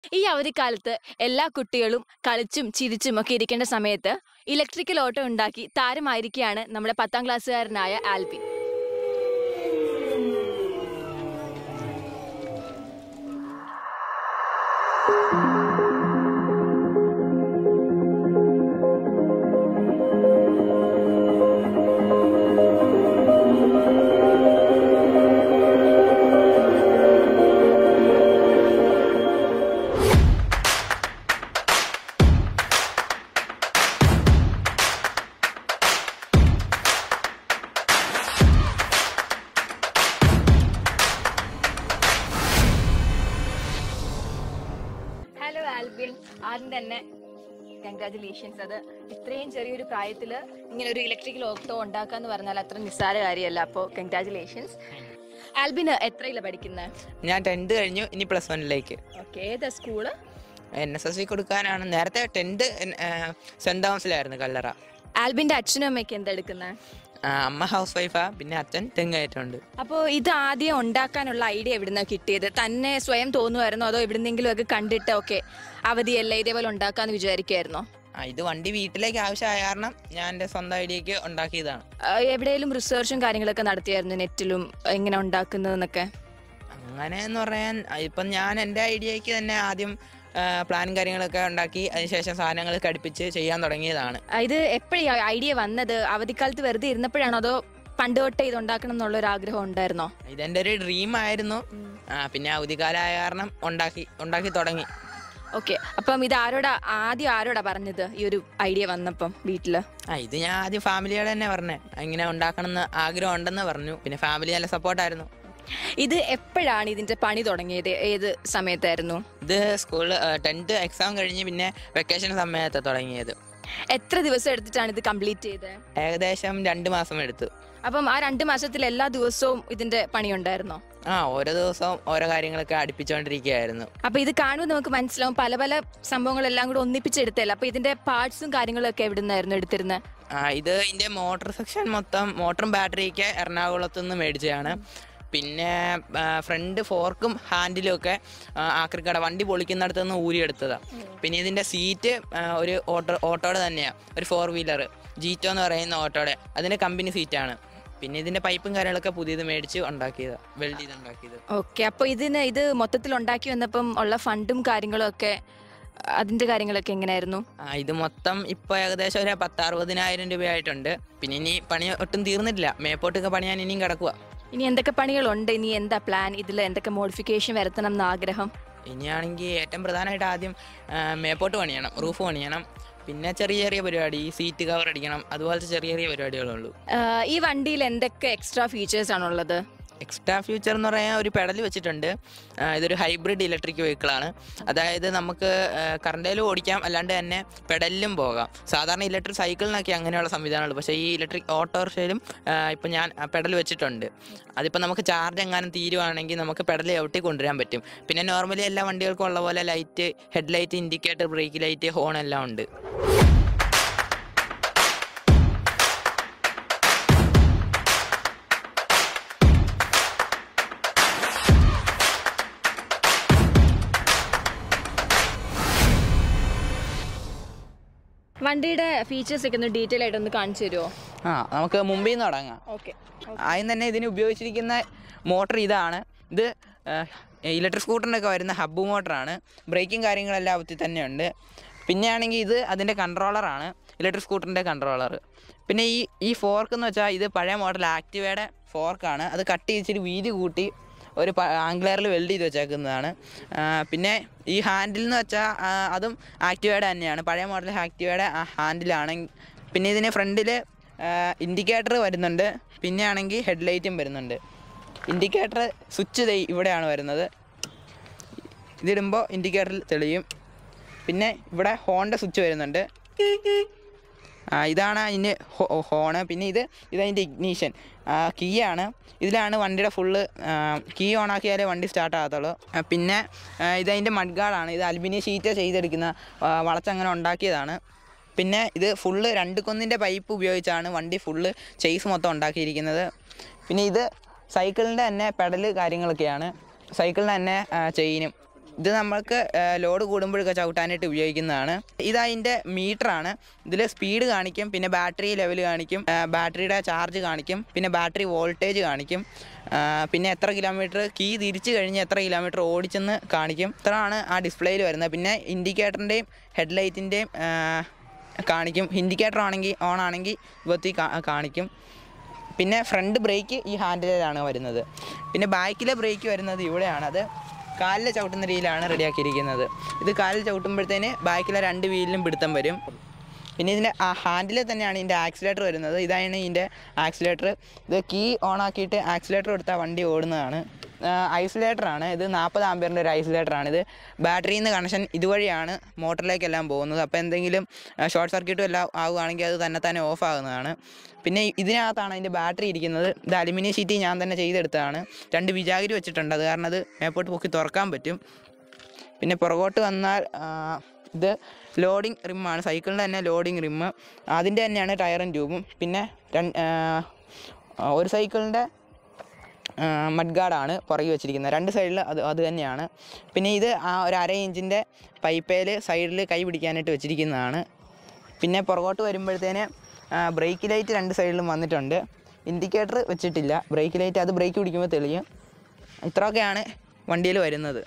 ഈ അവധിക്കാലത്ത് എല്ലാ കുട്ടികളും കളിച്ചും ചിരിച്ചും ഒക്കെ ഇരിക്കേണ്ട സമയത്ത് ഇലക്ട്രിക്കൽ ഓട്ടോ ഉണ്ടാക്കി താരമായിരിക്കുകയാണ് നമ്മുടെ പത്താം ക്ലാസ്സുകാരനായ ആൽബിൻ ഹലോ ആൽബിൻ ആദ്യം തന്നെ കൺഗ്രാറ്റുലേഷൻസ് അത് ഇത്രയും ചെറിയൊരു പ്രായത്തിൽ ഇങ്ങനെ ഒരു ഇലക്ട്രിക്കൽ ഓട്ടോ ഉണ്ടാക്കാന്ന് പറഞ്ഞാൽ അത്ര നിസ്സാര കാര്യമല്ല അപ്പോൾ കൺഗ്രാറ്റുലേഷൻസ് ആൽബിന് എത്രയിലാണ് പഠിക്കുന്നത് ഞാൻ ടെൻത്ത് കഴിഞ്ഞു ഇനി പ്ലസ് വണ്ണിലേക്ക് ഓക്കെ ഏതാ school N S S C കൊടുക്കാനാണ് നേരത്തെ ടെൻത്ത് സെൻറ് തോമസിലായിരുന്നു കല്ലറ ആൽബിന്റെ അച്ഛനും അമ്മയ്ക്ക് എന്താ എടുക്കുന്നത് ആ, അമ്മ ഹൗസ് വൈഫാ പിന്നെ അച്ഛൻ തെങ്ങായിട്ടുണ്ട് അപ്പോൾ ഇത് ആദ്യം ഉണ്ടാക്കാനുള്ള ഐഡിയ എവിടുന്നാ കിട്ടിയത് തന്നെ സ്വയം തോന്നുമായിരുന്നോ അതോ എവിടുന്നെങ്കിലും ഒക്കെ കണ്ടിട്ട് ഓക്കെ അവധിയല്ല ഇതേപോലെ ഉണ്ടാക്കാന്ന് വിചാരിക്കുമായിരുന്നോ ആ ഇത് വണ്ടി വീട്ടിലേക്ക് ആവശ്യമായ കാരണം ഞാൻ എൻ്റെ സ്വന്തം ഐഡിയക്ക് ഉണ്ടാക്കിയതാണ് എവിടെയെങ്കിലും റിസർച്ചും കാര്യങ്ങളൊക്കെ നടത്തിയായിരുന്നു നെറ്റിലും എങ്ങനെ ഉണ്ടാക്കുന്നതെന്നൊക്കെ അങ്ങനെ എന്ന് പറയാൻ ആ, ഇപ്പം ഞാൻ എൻ്റെ ഐഡിയക്ക് തന്നെ ആദ്യം പ്ലാനും കാര്യങ്ങളൊക്കെ ഉണ്ടാക്കി അതിനുശേഷം സാധനങ്ങൾ ഘടിപ്പിച്ച് ചെയ്യാൻ തുടങ്ങിയതാണ് ആ, ഇത് എപ്പോഴാ ഐഡിയ വന്നത് അവധിക്കാലത്ത് വെറുതെ ഇരുന്നപ്പോഴാണോ അതോ പണ്ട് തൊട്ടേ ഇത് ഉണ്ടാക്കണം എന്നുള്ളൊരു ആഗ്രഹം ഉണ്ടായിരുന്നോ ഇതെൻ്റെ ഒരു ഡ്രീം ആയിരുന്നു ആ, പിന്നെ അവധിക്കാലമായ കാരണം ഉണ്ടാക്കി ഉണ്ടാക്കി തുടങ്ങി ഓക്കെ അപ്പം ഇത് ആരോടാ ആദ്യം ആരോടാ പറഞ്ഞത് ഈ ഒരു ഐഡിയ വന്നപ്പം വീട്ടില് ആ ഇത് ഞാൻ ആദ്യം ഫാമിലിയോട് തന്നെ പറഞ്ഞേ ഇങ്ങനെ ഉണ്ടാക്കണമെന്ന് ആഗ്രഹം ഉണ്ടെന്ന് പറഞ്ഞു പിന്നെ ഫാമിലി നല്ല സപ്പോർട്ടായിരുന്നു ഇത് എപ്പോഴാണ് ഇതിന്റെ പണി തുടങ്ങിയത് ഏത് സമയത്തായിരുന്നു ഇത് സ്കൂളിൽ ടെൻത്ത് എക്സാം കഴിഞ്ഞ് പിന്നെ വെക്കേഷൻ സമയത്ത് തുടങ്ങിയത് എത്ര ദിവസം എടുത്തിട്ടാണ് ഇത് കംപ്ലീറ്റ് ചെയ്തത് ഏകദേശം രണ്ട് മാസം എടുത്തു അപ്പം ആ രണ്ട് മാസത്തിൽ എല്ലാ ദിവസവും ഇതിന്റെ പണി ഉണ്ടായിരുന്നോ ആ ഓരോ ദിവസവും ഓരോ കാര്യങ്ങളൊക്കെ അടുപ്പിച്ചുകൊണ്ടിരിക്കുകയായിരുന്നു അപ്പൊ ഇത് കാണുമ്പോൾ നമുക്ക് മനസ്സിലാവും പല പല സംഭവങ്ങളെല്ലാം കൂടെ ഒന്നിപ്പിച്ചെടുത്തല്ല അപ്പൊ ഇതിന്റെ പാർട്സും കാര്യങ്ങളും ഒക്കെ എവിടുന്നായിരുന്നു എടുത്തിരുന്നത് ആ ഇത് ഇതിൻ്റെ മോട്ടോർ സെക്ഷൻ മൊത്തം മോട്ടറും ബാറ്ററിയൊക്കെ എറണാകുളത്ത് നിന്ന് മേടിച്ചതാണ് പിന്നെ ഫ്രണ്ട് ഫോർക്കും ഹാൻഡിലും ഒക്കെ ആ, ആക്രിക്കട വണ്ടി പൊളിക്കുന്നിടത്ത് നിന്ന് ഊരിയെടുത്തതാണ് പിന്നെ ഇതിൻ്റെ സീറ്റ് ഒരു ഓട്ടോ ഓട്ടോയുടെ തന്നെയാണ് ഒരു ഫോർ വീലർ ജീറ്റോ എന്ന് പറയുന്ന ഓട്ടോയുടെ അതിൻ്റെ കമ്പനി സീറ്റാണ് പിന്നെ ഇതിൻ്റെ പൈപ്പും കാര്യങ്ങളൊക്കെ പുതിയത് മേടിച്ച് ഉണ്ടാക്കിയതാണ് വെൽഡ് ചെയ്ത് ഉണ്ടാക്കിയത് ഓക്കെ അപ്പൊ ഇതിന് ഇത് മൊത്തത്തിൽ ഉണ്ടാക്കി വന്നപ്പം ഉള്ള ഫണ്ടും കാര്യങ്ങളും ഒക്കെ അതിന്റെ കാര്യങ്ങളൊക്കെ എങ്ങനെയായിരുന്നു ആ, ഇത് മൊത്തം ഇപ്പോൾ ഏകദേശം ഒരു പത്തറുപതിനായിരം രൂപയായിട്ടുണ്ട് പിന്നെ ഇനി പണി ഒട്ടും തീർന്നിട്ടില്ല മേപ്പോട്ടൊക്കെ പണിയാൻ ഇനിയും കിടക്കുക ഇനി എന്തൊക്കെ പണികളുണ്ട് ഇനി എന്താ പ്ലാൻ ഇതിൽ എന്തൊക്കെ മോഡിഫിക്കേഷൻ വരുത്തണം എന്ന് ആഗ്രഹം ഇനിയാണെങ്കിൽ ഏറ്റവും പ്രധാനമായിട്ട് ആദ്യം ആ, മേപ്പോട്ട് പണിയണം റൂഫ് പണിയണം പിന്നെ ചെറിയ ചെറിയ പരിപാടി ഈ സീറ്റ് കവർ അടിക്കണം അതുപോലത്തെ ചെറിയ ചെറിയ പരിപാടികളുള്ളൂ ആഹ് ഈ വണ്ടിയിൽ എന്തൊക്കെ എക്സ്ട്രാ ഫീച്ചേഴ്സ് ആണുള്ളത് എക്സ്ട്രാ ഫ്യൂച്ചർ എന്ന് പറയാൻ ഒരു പെഡൽ വെച്ചിട്ടുണ്ട് ആ, ഇതൊരു ഹൈബ്രിഡ് ഇലക്ട്രിക് വെഹിക്കിളാണ് അതായത് നമുക്ക് കറണ്ടയിലും ഓടിക്കാം അല്ലാണ്ട് തന്നെ പെഡലിലും പോകാം സാധാരണ ഇലക്ട്രിക് സൈക്കിളിനൊക്കെ അങ്ങനെയുള്ള സംവിധാനമുള്ളൂ പക്ഷേ ഈ ഇലക്ട്രിക് ഓട്ടോറിക്ഷയിലും ഇപ്പം ഞാൻ പെഡൽ വെച്ചിട്ടുണ്ട് അതിപ്പോൾ നമുക്ക് ചാർജ് എങ്ങാനും തീരുവാണെങ്കിൽ നമുക്ക് പെഡൽ ചവിട്ടി കൊണ്ടുവരാൻ പറ്റും പിന്നെ നോർമലി എല്ലാ വണ്ടികൾക്കും ഉള്ള പോലെ light head light indicator brake light horn എല്ലാം ഉണ്ട് വണ്ടിയുടെ ഫീച്ചേഴ്സ് ഒക്കെ ഒന്ന് ഡീറ്റെയിൽ ആയിട്ട് ഒന്ന് കാണിച്ചു തരുമോ ആ നമുക്ക് മുമ്പിൽ നിന്ന് തുടങ്ങാം ഓക്കെ ആദ്യം തന്നെ ഇതിന് ഉപയോഗിച്ചിരിക്കുന്ന മോട്ടർ ഇതാണ് ഇത് ഇലക്ട്രിക് സ്കൂട്ടറിൻ്റെ ഒക്കെ വരുന്ന ഹബ്ബ് മോട്ടറാണ് ബ്രേക്കും കാര്യങ്ങളെല്ലാം ഒത്തി തന്നെയുണ്ട് പിന്നെ ആണെങ്കിൽ ഇത് അതിൻ്റെ കൺട്രോളറാണ് ഇലക്ട്രിക് സ്കൂട്ടറിൻ്റെ കൺട്രോളർ പിന്നെ ഈ ഈ ഫോർക്ക് എന്ന് വെച്ചാൽ ഇത് പഴയ മോഡൽ ആക്ടിവയുടെ ഫോർക്കാണ് അത് കട്ട് ചെയ്തിട്ട് വീതി കൂട്ടി ഒരു ആംഗ്ലറിൽ വെൽഡ് ചെയ്ത് വെച്ചേക്കുന്നതാണ് ആ, പിന്നെ ഈ ഹാൻഡിൽ എന്ന് വെച്ചാൽ അതും ആക്ടിവയുടെ തന്നെയാണ് പഴയ മോഡൽ ആക്ടിവയുടെ ഹാൻഡിലാണ് പിന്നെ ഇതിന് ഫ്രണ്ടിൽ ഇൻഡിക്കേറ്റർ വരുന്നുണ്ട് പിന്നെ ആണെങ്കിൽ ഹെഡ്ലൈറ്റും വരുന്നുണ്ട് ഇൻഡിക്കേറ്റർ സ്വിച്ച് ദേ ഇവിടെയാണ് വരുന്നത് ഇതിടുമ്പോൾ ഇൻഡിക്കേറ്ററിൽ തെളിയും പിന്നെ ഇവിടെ ഹോണിൻ്റെ സ്വിച്ച് വരുന്നുണ്ട് ആ, ഇതാണ് അതിൻ്റെ ഹോണ് പിന്നെ ഇത് ഇതതിൻ്റെ ഇഗ്നീഷൻ കീ ആണ് ഇതിലാണ് വണ്ടിയുടെ ഫുള്ള് കീ ഓൺ ആക്കിയാലേ വണ്ടി സ്റ്റാർട്ട് ആകത്തുള്ളൂ ആ, പിന്നെ ആ, ഇതതിൻ്റെ മഡ്ഗാർഡാണ് ഇത് അലുമിനിയം ഷീറ്റ് ചെയ്തെടുക്കുന്ന ആ, വളച്ചങ്ങനെ ഉണ്ടാക്കിയതാണ് പിന്നെ ഇത് ഫുള്ള് രണ്ട് കൊന്നിൻ്റെ പൈപ്പ് ഉപയോഗിച്ചാണ് വണ്ടി ഫുള്ള് ചെയ്സ് മൊത്തം ഉണ്ടാക്കിയിരിക്കുന്നത് പിന്നെ ഇത് സൈക്കിളിൻ്റെ തന്നെ പെഡല് കാര്യങ്ങളൊക്കെയാണ് സൈക്കിളിൻ്റെ തന്നെ ചെയിനും ഇത് നമ്മൾക്ക് ലോഡ് കൂടുമ്പോഴൊക്കെ ചവിട്ടാനായിട്ട് ഉപയോഗിക്കുന്നതാണ് ഇത് അതിൻ്റെ മീറ്ററാണ് ഇതിൽ സ്പീഡ് കാണിക്കും പിന്നെ ബാറ്ററി ലെവൽ കാണിക്കും ആ, ബാറ്ററിയുടെ ചാർജ് കാണിക്കും പിന്നെ ബാറ്ററി വോൾട്ടേജ് കാണിക്കും ആ, പിന്നെ എത്ര കിലോമീറ്റർ കീ തിരിച്ചു കഴിഞ്ഞ് എത്ര കിലോമീറ്റർ ഓടിച്ചെന്ന് കാണിക്കും ഇത്രയാണ് ആ ഡിസ്പ്ലേയിൽ വരുന്നത് പിന്നെ ഇൻഡിക്കേറ്ററിൻ്റെയും ഹെഡ്ലൈറ്റിൻ്റെയും കാണിക്കും ഇൻഡിക്കേറ്റർ ആണെങ്കിൽ ഓൺ ആണെങ്കിൽ ഇവത്തി കാണിക്കും പിന്നെ ഫ്രണ്ട് ബ്രേക്ക് ഈ ഹാൻഡിലാണ് വരുന്നത് പിന്നെ ബാക്കിലെ ബ്രേക്ക് വരുന്നത് ഇവിടെയാണ് അത് കാലിൽ ചവിട്ടുന്ന രീതിയിലാണ് റെഡിയാക്കിയിരിക്കുന്നത് ഇത് കാലിൽ ചവിട്ടുമ്പോഴത്തേന് ബാക്കിലെ രണ്ട് വീലിലും പിടുത്തം വരും പിന്നെ ഇതിൻ്റെ ആ ഹാൻഡിൽ തന്നെയാണ് ഇതിൻ്റെ ആക്സിലേറ്റർ വരുന്നത് ഇതാണ് ഇതിൻ്റെ ആക്സിലേറ്റർ ഇത് കീ ഓൺ ആക്കിയിട്ട് ആക്സിലേറ്റർ എടുത്താൽ വണ്ടി ഓടുന്നതാണ് ഐസൊലേറ്ററാണ് ഇത് നാൽപ്പത് ആംബിയറിൻ്റെ ഒരു ഐസൊലേറ്ററാണ് ഇത് ബാറ്ററിയിൽ നിന്ന് കണക്ഷൻ ഇതുവഴിയാണ് മോട്ടറിലേക്കെല്ലാം പോകുന്നത് അപ്പോൾ എന്തെങ്കിലും ഷോർട്ട് സർക്യൂട്ടും എല്ലാം ആവുകയാണെങ്കിൽ അത് തന്നെ തന്നെ ഓഫ് ആകുന്നതാണ് പിന്നെ ഇതിനകത്താണ് അതിൻ്റെ ബാറ്ററി ഇരിക്കുന്നത് ഇത് അലുമിനിയം ഷീറ്റ് ഞാൻ തന്നെ ചെയ്തെടുത്തതാണ് രണ്ട് വിജാഗിരി വെച്ചിട്ടുണ്ട് അത് കാരണം അത് മേപ്പോട്ട് പൊക്കി തുറക്കാൻ പറ്റും പിന്നെ പുറകോട്ട് വന്നാൽ ആ, ഇത് ലോഡിങ് റിമ്മാണ് സൈക്കിളിൻ്റെ തന്നെ ലോഡിങ് റിമ്മ് അതിൻ്റെ തന്നെയാണ് ടയറും ട്യൂബും പിന്നെ രണ്ട് ആ, ഒരു സൈക്കിളിൻ്റെ മഡ് ഗാർഡാണ് പുറകെ വെച്ചിരിക്കുന്നത് രണ്ട് സൈഡിൽ അത് അത് തന്നെയാണ് പിന്നെ ഇത് ആ ഒരു അര ഇഞ്ചിൻ്റെ പൈപ്പേൽ സൈഡിൽ കൈ പിടിക്കാനായിട്ട് വെച്ചിരിക്കുന്നതാണ് പിന്നെ പുറകോട്ട് വരുമ്പോഴത്തേന് ബ്രേക്ക് ലൈറ്റ് രണ്ട് സൈഡിലും വന്നിട്ടുണ്ട് ഇൻഡിക്കേറ്റർ വെച്ചിട്ടില്ല ബ്രേക്ക് ലൈറ്റ് അത് ബ്രേക്ക് പിടിക്കുമ്പോൾ തെളിയും ഇത്രയൊക്കെയാണ് വണ്ടിയിൽ വരുന്നത്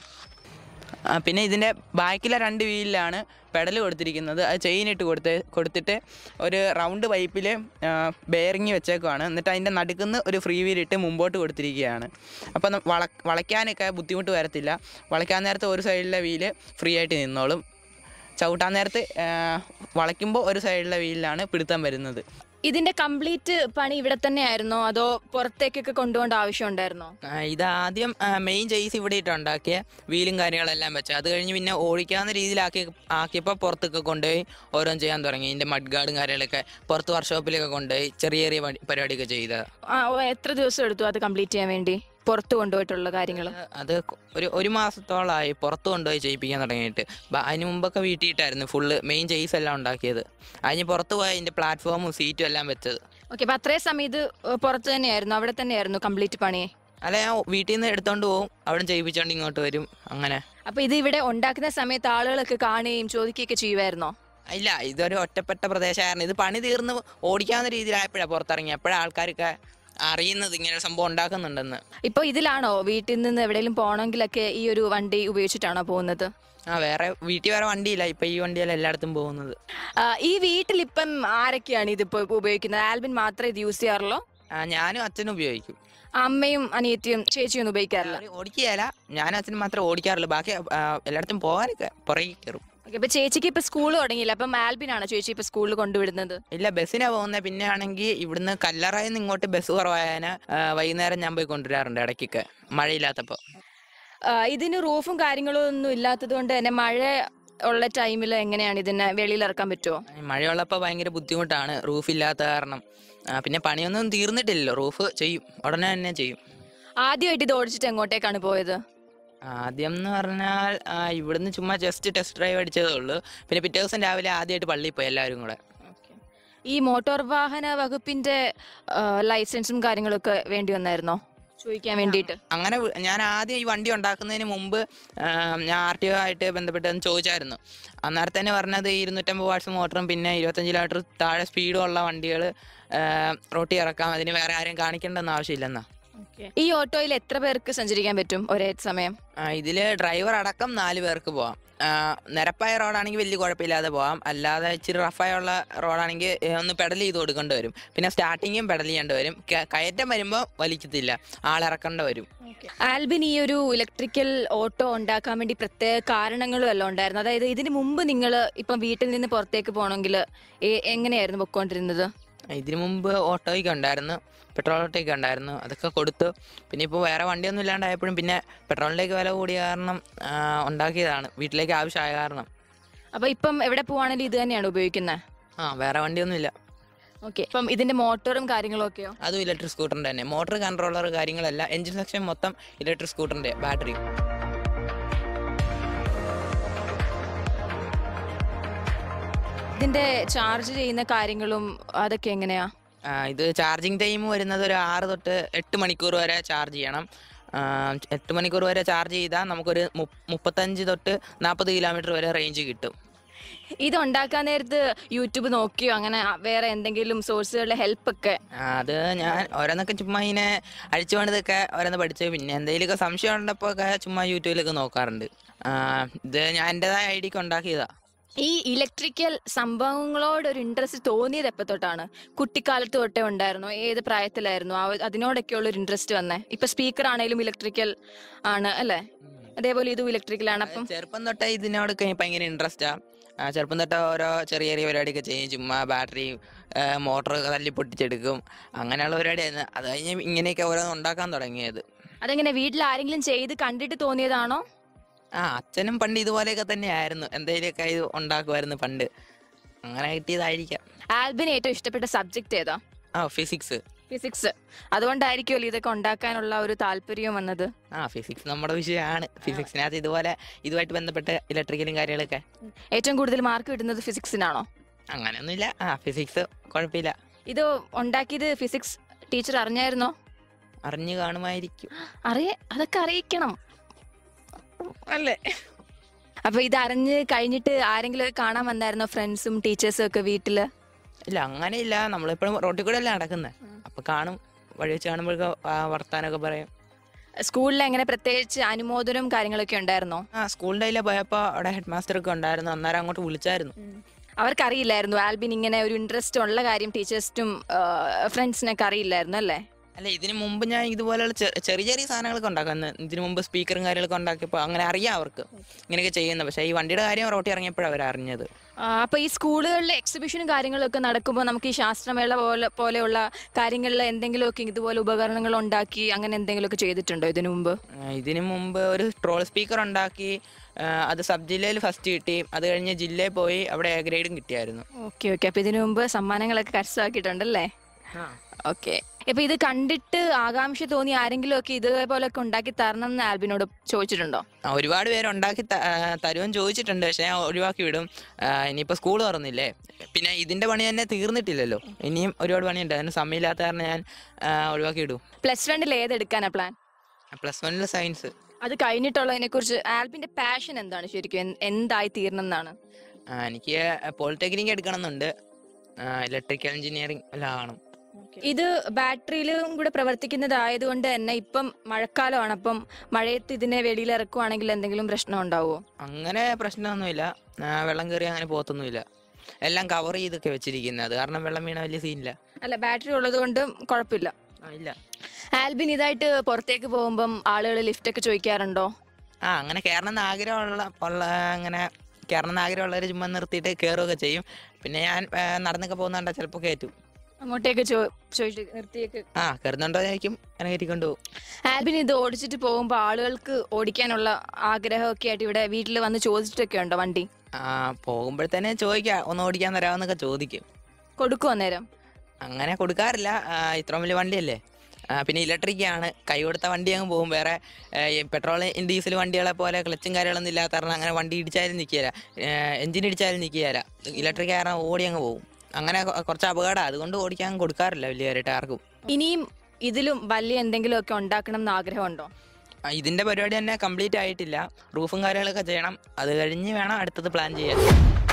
ആ, പിന്നെ ഇതിൻ്റെ ബാക്കിലെ രണ്ട് വീലിലാണ് പെഡൽ കൊടുത്തിരിക്കുന്നത് അത് ചെയിൻ ഇട്ട് കൊടുത്ത് കൊടുത്തിട്ട് ഒരു റൗണ്ട് പൈപ്പിൽ ബെയറിങ് വെച്ചേക്കുവാണ് എന്നിട്ട് അതിൻ്റെ നടുക്കുന്ന് ഒരു ഫ്രീ വീൽ ഇട്ട് മുമ്പോട്ട് കൊടുത്തിരിക്കുകയാണ് അപ്പോൾ ന- വള വളയ്ക്കാനൊക്കെ ബുദ്ധിമുട്ട് വരത്തില്ല വളയ്ക്കാൻ നേരത്ത് ഒരു സൈഡിലെ വീല് ഫ്രീ ആയിട്ട് നിന്നോളും ചവിട്ടാൻ നേരത്ത് ആ, വളയ്ക്കുമ്പോൾ ഒരു സൈഡിലെ വീലിലാണ് പിടുത്തം വരുന്നത് ഇതിന്റെ കംപ്ലീറ്റ് പണി ഇവിടെ തന്നെ ആയിരുന്നോ അതോ പുറത്തേക്കൊക്കെ കൊണ്ടുപോകേണ്ട ആവശ്യം ഉണ്ടായിരുന്നോ ആ, ഇത് ആദ്യം മെയിൻ ചെയ്സ് ഇവിടെ ഇട്ട് ഉണ്ടാക്കിയ വീലും കാര്യങ്ങളെല്ലാം വെച്ച് അത് കഴിഞ്ഞ് പിന്നെ ഓടിക്കാവുന്ന രീതിയിലാക്കി ആക്കിയപ്പോൾ പുറത്തൊക്കെ കൊണ്ടുപോയി ഓരോന്ന് ചെയ്യാൻ തുടങ്ങി ഇതിൻ്റെ മഡ് ഗാർഡും കാര്യങ്ങളൊക്കെ പുറത്ത് വർക്ക്ഷോപ്പിലൊക്കെ കൊണ്ടുപോയി ചെറിയ ചെറിയ പണി- പരിപാടിയൊക്കെ ചെയ്ത ആ, ഓ, എത്ര ദിവസം എടുത്തു അത് കംപ്ലീറ്റ് ചെയ്യാൻ വേണ്ടി പുറത്ത് കൊണ്ടുപോയിട്ടുള്ള കാര്യങ്ങൾ അത് ഒരു ഒരു മാസത്തോളമായി പുറത്ത് കൊണ്ടുപോയി ചെയ്യിപ്പിക്കാൻ തുടങ്ങിയിട്ട് ബ- അതിന് മുമ്പൊക്കെ വീട്ടിയിട്ടായിരുന്നു ഫുള്ള് മെയിൻ ചെയ്സ് എല്ലാം ഉണ്ടാക്കിയത് അതിന് പുറത്ത് പോയി അതിൻ്റെ പ്ലാറ്റ്ഫോമും സീറ്റും എല്ലാം വെച്ചത് ഓക്കെ അപ്പൊ അത്രയും സമയം ഇത് പുറത്ത് തന്നെയായിരുന്നു അവിടെ തന്നെയായിരുന്നു കംപ്ലീറ്റ് പണി അല്ല ഞാൻ വീട്ടിൽ നിന്ന് എടുത്തോണ്ട് പോകും അവിടെ ചെയ്യിപ്പിച്ചോണ്ട് ഇങ്ങോട്ട് വരും അങ്ങനെ അപ്പൊ ഇത് ഇവിടെ ഉണ്ടാക്കുന്ന സമയത്ത് ആളുകളൊക്കെ കാണുകയും ചോദിക്കുകയൊക്കെ ചെയ്യുമായിരുന്നോ ഇല്ല ഇതൊരു ഒറ്റപ്പെട്ട പ്രദേശമായിരുന്നു ഇത് പണി തീർന്ന് ഓടിക്കാവുന്ന രീതിയിലായപ്പോഴാണ് പുറത്തിറങ്ങി അപ്പോഴാണ് ആൾക്കാരൊക്കെ അറിയുന്നത് ഇങ്ങനെ ഒരു സംഭവം ഉണ്ടാക്കുന്നുണ്ടെന്ന് ഇപ്പൊ ഇതിലാണോ വീട്ടിൽ നിന്ന് എവിടെയെങ്കിലും പോകണമെങ്കിലൊക്കെ ഈ ഒരു വണ്ടി ഉപയോഗിച്ചിട്ടാണോ പോകുന്നത് ആ വേറെ വീട്ടിൽ വേറെ വണ്ടിയില്ല ഇപ്പൊ ഈ വണ്ടിയല്ല എല്ലായിടത്തും പോകുന്നത് ആ, ഈ വീട്ടിൽ ഇപ്പം ആരൊക്കെയാണ് ഇതിപ്പോ ഉപയോഗിക്കുന്നത് ആൽബിൻ മാത്രമേ ഇത് യൂസ് ചെയ്യാറുള്ളൂ ആ, ഞാനും അച്ഛനും ഉപയോഗിക്കും അമ്മയും അനിയത്തിയും ചേച്ചിയും ഒന്നും ഉപയോഗിക്കാറില്ല അവര് ഓടിക്കുകയല്ല ഞാനും അച്ഛനും മാത്രമേ ഓടിക്കാറുള്ളൂ ബാക്കി ആ, എല്ലായിടത്തും പോകാനൊക്കെ പുറകെ കയറും ഓക്കെ ഇപ്പൊ ചേച്ചിക്ക് ഇപ്പൊ സ്കൂൾ തുടങ്ങിയില്ല അപ്പം ആൽബിനാണോ ചേച്ചി ഇപ്പൊ സ്കൂളിൽ കൊണ്ടുവിടുന്നത് ഇല്ല ബസ്സിനാ പോകുന്നത് പിന്നെ ആണെങ്കിൽ ഇവിടുന്ന് കല്ലറയിൽ നിന്ന് ഇങ്ങോട്ട് ബസ് കുറവായതിന് വൈകുന്നേരം ഞാൻ പോയി കൊണ്ടുവരാറുണ്ട് ഇടയ്ക്കൊക്കെ മഴയില്ലാത്തപ്പോൾ ആ, ഇതിന് റൂഫും കാര്യങ്ങളും ഒന്നും ഇല്ലാത്തത് കൊണ്ട് തന്നെ മഴ ഉള്ള ടൈമിൽ എങ്ങനെയാണ് ഇതിനെ വെളിയിൽ ഇറക്കാൻ പറ്റുമോ മഴയുള്ളപ്പോൾ ഭയങ്കര ബുദ്ധിമുട്ടാണ് റൂഫ് ഇല്ലാത്ത കാരണം ആ, പിന്നെ പണിയൊന്നും തീർന്നിട്ടില്ലല്ലോ റൂഫ് ചെയ്യും ഉടനെ തന്നെ ചെയ്യും ആദ്യമായിട്ട് ഇത് ഓടിച്ചിട്ട് എങ്ങോട്ടേക്കാണ് പോയത് ആദ്യം എന്ന് പറഞ്ഞാൽ ആ, ഇവിടുന്ന് ചുമ്മാ ജസ്റ്റ് ടെസ്റ്റ് ഡ്രൈവ് അടിച്ചതേ ഉള്ളൂ പിന്നെ പിറ്റേ ദിവസം രാവിലെ ആദ്യമായിട്ട് പള്ളിയിൽ പോയി എല്ലാവരും കൂടെ ഈ മോട്ടോർ വാഹന വകുപ്പിന്റെ ആ, ലൈസൻസും കാര്യങ്ങളൊക്കെ വേണ്ടി വന്നായിരുന്നോ ചോദിക്കാൻ വേണ്ടിയിട്ട് അങ്ങനെ വി- ഞാൻ ആദ്യം ഈ വണ്ടി ഉണ്ടാക്കുന്നതിന് മുമ്പ് ആ, ഞാൻ ആർ ടി ഒ ആയിട്ട് ബന്ധപ്പെട്ട് ഒന്ന് ചോദിച്ചായിരുന്നു അന്നേരം തന്നെ പറഞ്ഞത് ഈ ഇരുന്നൂറ്റമ്പത് വാട്ട്സ് മോട്ടറും പിന്നെ ഇരുപത്തഞ്ച് കിലോമീറ്റർ താഴെ സ്പീഡും ഉള്ള വണ്ടികൾ റോട്ടി ഇറക്കാം അതിന് വേറെ ആരും കാണിക്കേണ്ടെന്ന് ആവശ്യമില്ലെന്നാ ഈ ഓട്ടോയിൽ എത്ര പേർക്ക് സഞ്ചരിക്കാൻ പറ്റും ഒരേ സമയം ആ, ഇതില് ഡ്രൈവർ അടക്കം നാല് പേർക്ക് പോവാം ആ, നിരപ്പായ റോഡാണെങ്കിൽ വലിയ കുഴപ്പമില്ലാതെ പോവാം അല്ലാതെ ഇച്ചിരി റഫായുള്ള റോഡാണെങ്കിൽ ഏ, ഒന്ന് പെഡൽ ചെയ്ത് കൊടുക്കേണ്ടി വരും പിന്നെ സ്റ്റാർട്ടിങ്ങും പെഡൽ ചെയ്യേണ്ടി വരും ക- കയറ്റം വരുമ്പോൾ വലിക്കത്തില്ല ആളിറക്കേണ്ടി വരും ആൽബിൻ ഈ ഒരു ഇലക്ട്രിക്കൽ ഓട്ടോ ഉണ്ടാക്കാൻ വേണ്ടി പ്രത്യേക കാരണങ്ങളും എല്ലാം ഉണ്ടായിരുന്നു അതായത് ഇതിന് മുമ്പ് നിങ്ങൾ ഇപ്പം വീട്ടിൽ നിന്ന് പുറത്തേക്ക് പോകണമെങ്കിൽ എങ്ങനെയായിരുന്നു പൊക്കോണ്ടിരുന്നത് ഇതിനു മുമ്പ് ഓട്ടോയ്ക്ക് ഉണ്ടായിരുന്നു പെട്രോൾ ഓട്ടോയ്ക്ക് ഉണ്ടായിരുന്നു അതൊക്കെ കൊടുത്തു പിന്നെ ഇപ്പോൾ വേറെ വണ്ടിയൊന്നും ഇല്ലാണ്ടായപ്പോഴും പിന്നെ പെട്രോളിലേക്ക് വില കൂടിയ കാരണം ആ, ഉണ്ടാക്കിയതാണ് വീട്ടിലേക്ക് ആവശ്യമായ കാരണം അപ്പൊ ഇപ്പം എവിടെ പോവാണെങ്കിലും ഇത് തന്നെയാണ് ഉപയോഗിക്കുന്നത് ആ വേറെ വണ്ടിയൊന്നും ഇല്ല ഓക്കെ ഇപ്പം ഇതിന്റെ മോട്ടോറും കാര്യങ്ങളും ഒക്കെയോ അതും ഇലക്ട്രിക് സ്കൂട്ടറിൻ്റെ തന്നെ മോട്ടോർ കൺട്രോളർ കാര്യങ്ങളെല്ലാം എഞ്ചിൻ സെക്ഷൻ മൊത്തം ഇലക്ട്രിക് സ്കൂട്ടറിൻ്റെ ബാറ്ററി ഇതിന്റെ ചാർജ് ചെയ്യുന്ന കാര്യങ്ങളും അതൊക്കെ എങ്ങനെയാ ഇത് ചാർജിങ് ടൈം വരുന്നത് ഒരു ആറ് തൊട്ട് എട്ട് മണിക്കൂർ വരെ ചാർജ് ചെയ്യണം ആ, എട്ട് മണിക്കൂർ വരെ ചാർജ് ചെയ്താൽ നമുക്കൊരു മുപ്പ- മുപ്പത്തഞ്ച് തൊട്ട് നാൽപ്പത് കിലോമീറ്റർ വരെ റേഞ്ച് കിട്ടും ഇത് ഉണ്ടാക്കാൻ നേരത്ത് യൂട്യൂബ് നോക്കിയോ അങ്ങനെ വേറെ എന്തെങ്കിലും സോഴ്സുകളുടെ ഹെൽപ്പ് ഒക്കെ ആ, അത് ഞാൻ ഓരോന്നൊക്കെ ചുമ്മാ ഇങ്ങനെ അഴിച്ചു പണിതൊക്കെ ഓരോന്ന് പഠിച്ച് പിന്നെ എന്തെങ്കിലുമൊക്കെ സംശയം ഉണ്ടപ്പോൾ ഒക്കെ ചുമ്മാ യൂട്യൂബിലൊക്കെ നോക്കാറുണ്ട് ആ, ഇത് ഞാൻ എൻ്റെതായ ഐഡിയക്ക് ഉണ്ടാക്കിയതാ ഈ ഇലക്ട്രിക്കൽ സംഭവങ്ങളോട് ഒരു ഇൻട്രസ്റ്റ് തോന്നിയത് എപ്പോ തൊട്ടാണ് കുട്ടിക്കാലത്ത് തൊട്ടേ ഉണ്ടായിരുന്നോ ഏത് പ്രായത്തിലായിരുന്നു ആ ഒരു- അതിനോടൊക്കെയുള്ള ഒരു ഇൻട്രസ്റ്റ് വന്നേ ഇപ്പൊ സ്പീക്കർ ആണെങ്കിലും ഇലക്ട്രിക്കൽ ആണ് അല്ലേ അതേപോലെ ഇതും ഇലക്ട്രിക്കൽ ആണ് അപ്പം ചെറുപ്പം തൊട്ടേ ഇതിനോടൊക്കെ എനിക്ക് ഭയങ്കര ഇൻട്രസ്റ്റാ ചെറുപ്പം തൊട്ട് ഓരോ ചെറിയ ചെറിയ പരിപാടിയൊക്കെ ചെയ്യും ചുമ്മാ ബാറ്ററി മോട്ടർ തല്ലി പൊട്ടിച്ചെടുക്കും അങ്ങനെയുള്ള പരിപാടിയായിരുന്നു അത് കഴിഞ്ഞ് ഇങ്ങനെയൊക്കെ ഓരോന്ന് ഉണ്ടാക്കാൻ തുടങ്ങിയത് അതെങ്ങനെ വീട്ടിൽ ആരെങ്കിലും ചെയ്ത് കണ്ടിട്ട് തോന്നിയതാണോ ആ അച്ഛനും പണ്ട് ഇതുപോലെയൊക്കെ തന്നെയായിരുന്നു എന്തെങ്കിലുമൊക്കെ ഇത് ഉണ്ടാക്കുമായിരുന്നു പണ്ട് അങ്ങനെ കിട്ടിയതായിരിക്കാം ആൽബിന് ഏറ്റവും ഇഷ്ടപ്പെട്ട സബ്ജക്ട് ഏതാ ആ ഫിസിക്സ് ഫിസിക്സ് അതുകൊണ്ടായിരിക്കുമല്ലോ ഇതൊക്കെ ഉണ്ടാക്കാനുള്ള ഒരു താല്പര്യം വന്നത് ആ ഫിസിക്സ് നമ്മുടെ വിഷയമാണ് ഫിസിക്സിനകത്ത് ഇതുപോലെ ഇതുമായിട്ട് ബന്ധപ്പെട്ട ഇലക്ട്രിക്കലും കാര്യങ്ങളൊക്കെ ഏറ്റവും കൂടുതൽ മാർക്ക് കിട്ടുന്നത് ഫിസിക്സിനാണോ അങ്ങനെയൊന്നുമില്ല ആ ഫിസിക്സ് കുഴപ്പമില്ല ഇത് ഉണ്ടാക്കിയത് ഫിസിക്സ് ടീച്ചർ അറിഞ്ഞായിരുന്നോ അറിഞ്ഞു കാണുമായിരിക്കും അറിയ അതൊക്കെ അറിയിക്കണം അല്ലേ അപ്പൊ ഇത് അറിഞ്ഞ് കഴിഞ്ഞിട്ട് ആരെങ്കിലും ഒക്കെ കാണാൻ വന്നായിരുന്നോ ഫ്രണ്ട്സും ടീച്ചേഴ്സും ഒക്കെ വീട്ടില് ഇല്ല അങ്ങനെയില്ല നമ്മളിപ്പോഴും റോട്ടിൽ കൂടെ അല്ലേ നടക്കുന്നത് അപ്പൊ കാണും വഴി വെച്ച് കാണുമ്പോഴൊക്കെ വർത്താനൊക്കെ പറയും സ്കൂളിൽ എങ്ങനെ പ്രത്യേകിച്ച് അനുമോദനവും കാര്യങ്ങളൊക്കെ ഉണ്ടായിരുന്നോ ആ സ്കൂളിൻ്റെ അതിലെ പോയപ്പോൾ അവിടെ ഹെഡ് മാസ്റ്റർ ഒക്കെ ഉണ്ടായിരുന്നു അന്നേരം അങ്ങോട്ട് വിളിച്ചായിരുന്നു അവർക്കറിയില്ലായിരുന്നു ആൽബിൻ ഇങ്ങനെ ഒരു ഇൻട്രസ്റ്റ് ഉള്ള കാര്യം ടീച്ചേഴ്സിനും ഫ്രണ്ട്സിനൊക്കെ അറിയില്ലായിരുന്നു അല്ലേ അല്ല ഇതിന് മുമ്പ് ഞാൻ ഇതുപോലെയുള്ള ചെ- ചെറിയ ചെറിയ സാധനങ്ങളൊക്കെ ഉണ്ടാക്കുന്നു ഇതിന് മുമ്പ് സ്പീക്കറും കാര്യങ്ങളൊക്കെ ഉണ്ടാക്കിയപ്പോൾ അങ്ങനെ അറിയാം അവർക്ക് ഇങ്ങനെയൊക്കെ ചെയ്യുന്നത് പക്ഷേ ഈ വണ്ടിയുടെ കാര്യം റോട്ടി ഇറങ്ങിയപ്പോഴാണ് അവർ അറിഞ്ഞത് ആ, അപ്പൊ ഈ സ്കൂളുകളിലെ എക്സിബിഷനും കാര്യങ്ങളൊക്കെ നടക്കുമ്പോൾ നമുക്ക് ഈ ശാസ്ത്രമേള പോലെ പോലെയുള്ള കാര്യങ്ങളിൽ എന്തെങ്കിലുമൊക്കെ ഇതുപോലെ ഉപകരണങ്ങൾ ഉണ്ടാക്കി അങ്ങനെ എന്തെങ്കിലുമൊക്കെ ചെയ്തിട്ടുണ്ടോ ഇതിനു മുമ്പ് ആ, ഇതിന് മുമ്പ് ഒരു ട്രോൾ സ്പീക്കർ ഉണ്ടാക്കി ആ, അത് സബ് ജില്ലയിൽ ഫസ്റ്റ് കിട്ടി അത് കഴിഞ്ഞ് ജില്ലയിൽ പോയി അവിടെ എ ഗ്രേഡും കിട്ടിയായിരുന്നു ഓക്കെ ഓക്കെ അപ്പൊ ഇതിനു മുമ്പ് സമ്മാനങ്ങളൊക്കെ കരസ്ഥമാക്കിയിട്ടുണ്ടല്ലേ ഓക്കെ ഇപ്പൊ ഇത് കണ്ടിട്ട് ആകാംക്ഷ തോന്നി ആരെങ്കിലും ഒക്കെ ഇതേപോലൊക്കെ ഉണ്ടാക്കി തരണം എന്ന് ആൽബിനോട് ചോദിച്ചിട്ടുണ്ടോ ആ, ഒരുപാട് പേര് ഉണ്ടാക്കി ത- ആ, തരുമെന്ന് ചോദിച്ചിട്ടുണ്ട് പക്ഷെ ഞാൻ ഒഴിവാക്കി വിടും ആ, ഇനിയിപ്പോൾ സ്കൂൾ തുറന്നില്ലേ പിന്നെ ഇതിന്റെ പണി തന്നെ തീർന്നിട്ടില്ലല്ലോ ഇനിയും ഒരുപാട് പണിയുണ്ട് അതിന് സമയമില്ലാത്ത കാരണം ഞാൻ ആ, ഒഴിവാക്കി വിടും പ്ലസ് വണ്ണിൽ ഏതെടുക്കാനാ പ്ലാൻ പ്ലസ് വണ്ണിൽ സയൻസ് അത് കഴിഞ്ഞിട്ടുള്ളതിനെ കുറിച്ച് ആൽബിന്റെ പാഷൻ എന്താണ് ശരിക്കും എന്ത്- എന്തായി തീരണം എന്നാണ് എനിക്ക് പോളിടെക്നിക്ക് എടുക്കണം എന്നുണ്ട് ഇലക്ട്രിക്കൽ എഞ്ചിനീയറിംഗ് എല്ലാം ആകണം ഇത് ബാറ്ററിയിലും കൂടെ പ്രവർത്തിക്കുന്നതായതുകൊണ്ട് തന്നെ ഇപ്പം മഴക്കാലമാണ് അപ്പം മഴയത്ത് ഇതിനെ വെളിയിൽ ഇറക്കുവാണെങ്കിൽ എന്തെങ്കിലും പ്രശ്നം ഉണ്ടാവുമോ അങ്ങനെ പ്രശ്നമൊന്നുമില്ല ആ, വെള്ളം കയറി അങ്ങനെ പോകത്തൊന്നുമില്ല എല്ലാം കവർ ചെയ്തൊക്കെ വെച്ചിരിക്കുന്നത് അത് കാരണം വെള്ളം വീണ വലിയ സീനില്ല അല്ല ബാറ്ററി ഉള്ളത് കൊണ്ട് കുഴപ്പമില്ല ആ ഇല്ല ആൽബിൻ ഇതായിട്ട് പുറത്തേക്ക് പോകുമ്പം ആളുകൾ ലിഫ്റ്റ് ഒക്കെ ചോദിക്കാറുണ്ടോ ആ അങ്ങനെ കയറണം എന്ന് ആഗ്രഹമുള്ള ഉള്ള അങ്ങനെ കയറണം എന്ന് ആഗ്രഹമുള്ളവർ ചുമ്മാ നിർത്തിയിട്ട് കയറുകയൊക്കെ ചെയ്യും പിന്നെ ഞാൻ ആ, നടന്നൊക്കെ പോകുന്നുണ്ടോ ചിലപ്പോൾ കയറ്റും അങ്ങോട്ടേക്ക് ചോ ചോദിച്ചു നിർത്തിയേക്ക് ആ കയറുന്നുണ്ടോ ചോദിക്കും അങ്ങനെ കയറ്റിക്കൊണ്ട് പോകും ആൽബിൻ ഇത് ഓടിച്ചിട്ട് പോകുമ്പോൾ ആളുകൾക്ക് ഓടിക്കാനുള്ള ആഗ്രഹമൊക്കെ ആയിട്ട് ഇവിടെ വീട്ടിൽ വന്ന് ചോദിച്ചിട്ടൊക്കെ ഉണ്ടോ വണ്ടി ആ പോകുമ്പോഴത്തേനെ ചോദിക്കാം ഒന്ന് ഓടിക്കാൻ തരാമെന്നൊക്കെ ചോദിക്കും കൊടുക്കുമോ അന്നേരം അങ്ങനെ കൊടുക്കാറില്ല ആ, ഇത്രയും വലിയ വണ്ടിയല്ലേ ആ, പിന്നെ ഇലക്ട്രിക് ആണ് കൈ കൊടുത്ത വണ്ടി അങ്ങ് പോകും വേറെ പെട്രോൾ ഡീസൽ വണ്ടികളെ പോലെ ക്ലച്ചും കാര്യങ്ങളൊന്നും ഇല്ലാത്ത കാരണം അങ്ങനെ വണ്ടി ഇടിച്ചാലും നിൽക്കുകയില്ല എഞ്ചിൻ ഇടിച്ചാലും നിൽക്കുകയില്ല ഇലക്ട്രിക് കാരണം ഓടി അങ്ങ് പോകും അങ്ങനെ കൊ- കുറച്ച് അപകടം അതുകൊണ്ട് ഓടിക്കാൻ കൊടുക്കാറില്ല വലിയ കാര്യമായിട്ട് ആർക്കും ഇനിയും ഇതിലും വലിയ എന്തെങ്കിലും ഒക്കെ ഉണ്ടാക്കണം എന്ന് ആഗ്രഹമുണ്ടോ ആ, ഇതിന്റെ പരിപാടി തന്നെ കംപ്ലീറ്റ് ആയിട്ടില്ല റൂഫും കാര്യങ്ങളൊക്കെ ചെയ്യണം അത് കഴിഞ്ഞ് വേണം അടുത്തത് പ്ലാൻ ചെയ്യാൻ